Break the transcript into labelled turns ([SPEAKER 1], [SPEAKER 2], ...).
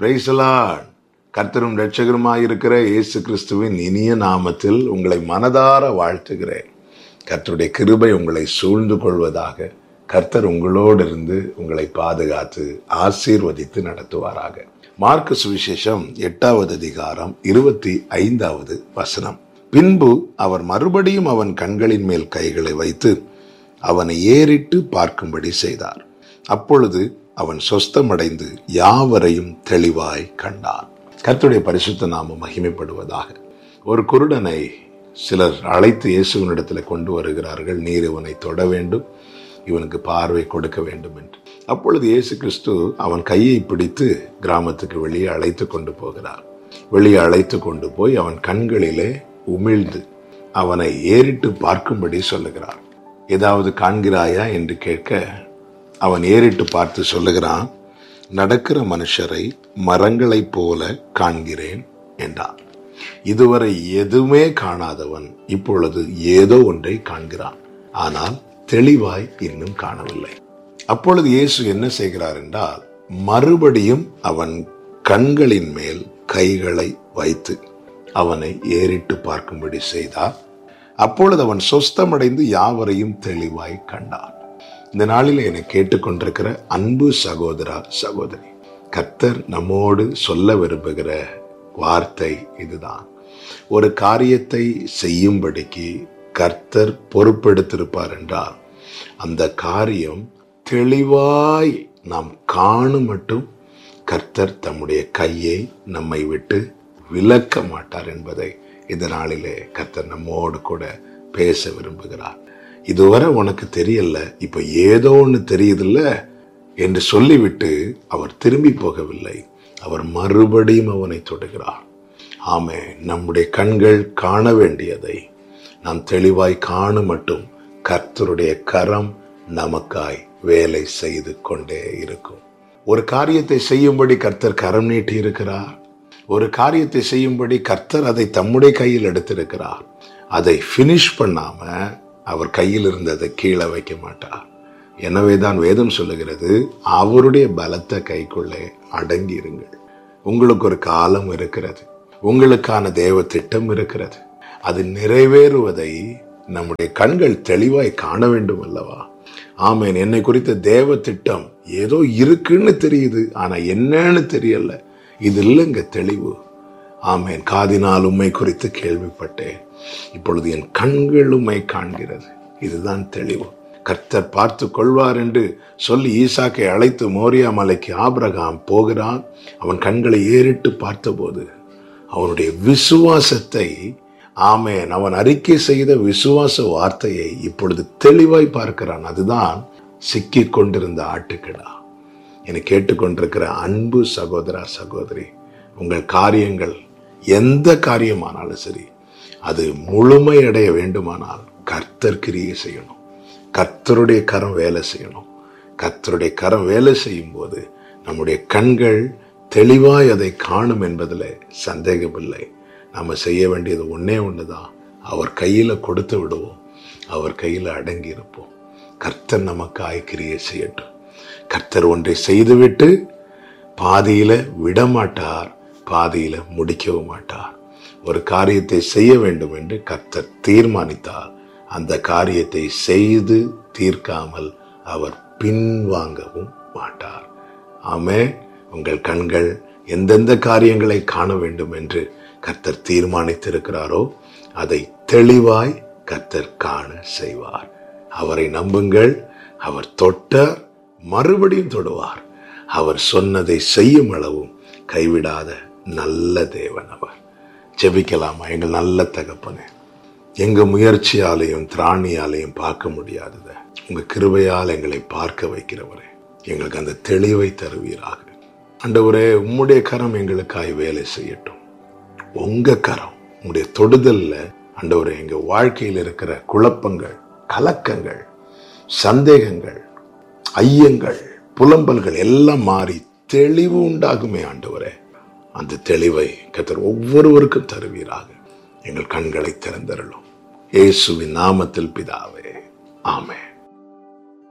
[SPEAKER 1] பிரைசலான் கர்த்தரும் இரட்சகருமாயிருக்கிற இயேசு கிறிஸ்துவின் இனிய நாமத்தில் உங்களை மனதார வாழ்த்துகிறேன் கர்த்தருடைய கிருபை உங்களை சூழ்ந்து கொள்வதாக கர்த்தர் உங்களோடு இருந்து உங்களை பாதுகாத்து ஆசீர்வதித்து நடத்துவாராக மார்க்கு சுவிசேஷம் எட்டாவது அதிகாரம் இருபத்தி ஐந்தாவது வசனம் பின்பு அவர் மறுபடியும் அவன் கண்களின் மேல் கைகளை வைத்து அவனை ஏறிட்டு பார்க்கும்படி செய்தார் அப்பொழுது அவன் சொஸ்தமடைந்து யாவரையும் தெளிவாய் கண்டான் கர்த்தருடைய பரிசுத்த நாமம் மகிமைப்படுவதாக ஒரு குருடனை சிலர் அழைத்து இயேசுவனிடத்தில் கொண்டு வருகிறார்கள் நீர் இவனை தொட வேண்டும் இவனுக்கு பார்வை கொடுக்க வேண்டும் என்று அப்பொழுது இயேசு கிறிஸ்து அவன் கையை பிடித்து கிராமத்துக்கு வெளியே அழைத்து கொண்டு போகிறார் வெளியே அழைத்து கொண்டு போய் அவன் கண்களிலே உமிழ்ந்து அவனை ஏறிட்டு பார்க்கும்படி சொல்லுகிறார் ஏதாவது காண்கிறாயா என்று கேட்க அவன் ஏறிட்டு பார்த்து சொல்லுகிறான் நடக்கிற மனுஷரை மரங்களைப் போல காண்கிறேன் என்றான் இதுவரை எதுவுமே காணாதவன் இப்பொழுது ஏதோ ஒன்றை காண்கிறான் ஆனால் தெளிவாய் இன்னும் காணவில்லை அப்பொழுது இயேசு என்ன செய்கிறார் என்றால் மறுபடியும் அவன் கண்களின் மேல் கைகளை வைத்து அவனை ஏறிட்டு பார்க்கும்படி செய்தார் அப்பொழுது அவன் சொஸ்தமடைந்து யாவரையும் தெளிவாய் கண்டான் இந்த நாளில் என்னை கேட்டுக்கொண்டிருக்கிற அன்பு சகோதரா சகோதரி கர்த்தர் நம்மோடு சொல்ல விரும்புகிற வார்த்தை இதுதான் ஒரு காரியத்தை செய்யும்படிக்கு கர்த்தர் பொறுப்பெடுத்திருப்பார் என்றால் அந்த காரியம் தெளிவாய் நாம் காணும் மட்டும் கர்த்தர் தம்முடைய கையை நம்மை விட்டு விலக்க மாட்டார் என்பதை இந்த நாளிலே கர்த்தர் நம்மோடு கூட பேச விரும்புகிறார் இதுவரை உனக்கு தெரியல இப்ப ஏதோ ஒன்று தெரியுதுல்ல என்று சொல்லிவிட்டு அவர் திரும்பி போகவில்லை அவர் மறுபடியும் அவனை தொடுகிறார் ஆமே நம்முடைய கண்கள் காண வேண்டியதை நாம் தெளிவாய் காணும் மட்டும் கர்த்தருடைய கரம் நமக்காய் வேலை செய்து கொண்டே இருக்கும் ஒரு காரியத்தை செய்யும்படி கர்த்தர் கரம் நீட்டி இருக்கிறார் ஒரு காரியத்தை செய்யும்படி கர்த்தர் அதை தம்முடைய கையில் எடுத்திருக்கிறார் அதை ஃபினிஷ் பண்ணாம அவர் கையில் இருந்ததை கீழே வைக்க மாட்டார் எனவே தான் வேதம் சொல்லுகிறது அவருடைய பலத்த கைக்குள்ளே அடங்கி இருங்கள் உங்களுக்கு ஒரு காலம் இருக்கிறது உங்களுக்கான தேவ திட்டம் இருக்கிறது அது நிறைவேறுவதை நம்முடைய கண்கள் தெளிவாய் காண வேண்டும் அல்லவா ஆமேன் என்னை குறித்த தேவ திட்டம் ஏதோ இருக்குன்னு தெரியுது ஆனா என்னன்னு தெரியல இது இல்லைங்க தெளிவு ஆமேன் காதினால் உண்மை குறித்து கேள்விப்பட்டேன் இப்பொழுது என் கண்கள் உண்மை காண்கிறது இதுதான் தெளிவு கர்த்தர் பார்த்து கொள்வார் என்று சொல்லி ஈசாக்கை அழைத்து மோரியா மலைக்கு ஆபிரகாம் போகிறான் அவன் கண்களை ஏறிட்டு பார்த்தபோது அவனுடைய விசுவாசத்தை ஆமேன் அவன் அறிக்கை செய்த விசுவாச வார்த்தையை இப்பொழுது தெளிவாய் பார்க்கிறான் அதுதான் சிக்கிக் கொண்டிருந்த ஆட்டுக்கிடா என்னை கேட்டுக்கொண்டிருக்கிற அன்பு சகோதரா சகோதரி உங்கள் காரியங்கள் எந்த காரியமானாலும் சரி அது முழுமையடைய வேண்டுமானால் கர்த்தர் கிரியை செய்யணும் கர்த்தருடைய கரம் வேலை செய்யணும் கர்த்தருடைய கரம் வேலை செய்யும் போது நம்முடைய கண்கள் தெளிவாய் அதை காணும் என்பதில் சந்தேகமில்லை நம்ம செய்ய வேண்டியது ஒன்னே ஒண்ணுதான் அவர் கையில கொடுத்து விடுவோம் அவர் கையில அடங்கி இருப்போம் கர்த்தர் நமக்கு ஆய்க்கிரியை செய்யட்டும் கர்த்தர் ஒன்றை செய்துவிட்டு பாதியில விடமாட்டார் பாதியில முடிக்கவும் மாட்டார் ஒரு காரியத்தை செய்ய வேண்டும் என்று கர்த்தர் தீர்மானித்தார் அந்த காரியத்தை செய்து தீர்க்காமல் அவர் பின்வாங்கவும் மாட்டார் ஆமே உங்கள் கண்கள் எந்தெந்த காரியங்களை காண வேண்டும் என்று கர்த்தர் தீர்மானித்திருக்கிறாரோ அதை தெளிவாய் கர்த்தர் காண செய்வார் அவரை நம்புங்கள் அவர் தொட்டார் மறுபடியும் தொடுவார் அவர் சொன்னதை செய்யும் அளவும் கைவிடாத நல்ல தேவன் அவர் ஜெபிக்கலாமா எங்கள் நல்ல தகப்பனே எங்க முயற்சியாலையும் திராணியாலையும் பார்க்க முடியாதத உங்க கிருபையால் எங்களை பார்க்க வைக்கிறவரே எங்களுக்கு அந்த தெளிவை தருவீராக அண்டவரே உம்முடைய கரம் எங்களுக்காய் வேலை செய்யட்டும் உங்க கரம் உங்களுடைய தொடுதல்ல அண்டவரே எங்க வாழ்க்கையில் இருக்கிற குழப்பங்கள் கலக்கங்கள் சந்தேகங்கள் ஐயங்கள் புலம்பல்கள் எல்லாம் மாறி தெளிவு உண்டாகுமே ஆண்டவரே அந்த தெளிவை கத்தர் ஒவ்வொருவருக்கும் தருவீராக எங்கள் கண்களை திறந்தருளும் இயேசுவின் நாமத்தில் பிதாவே ஆமென்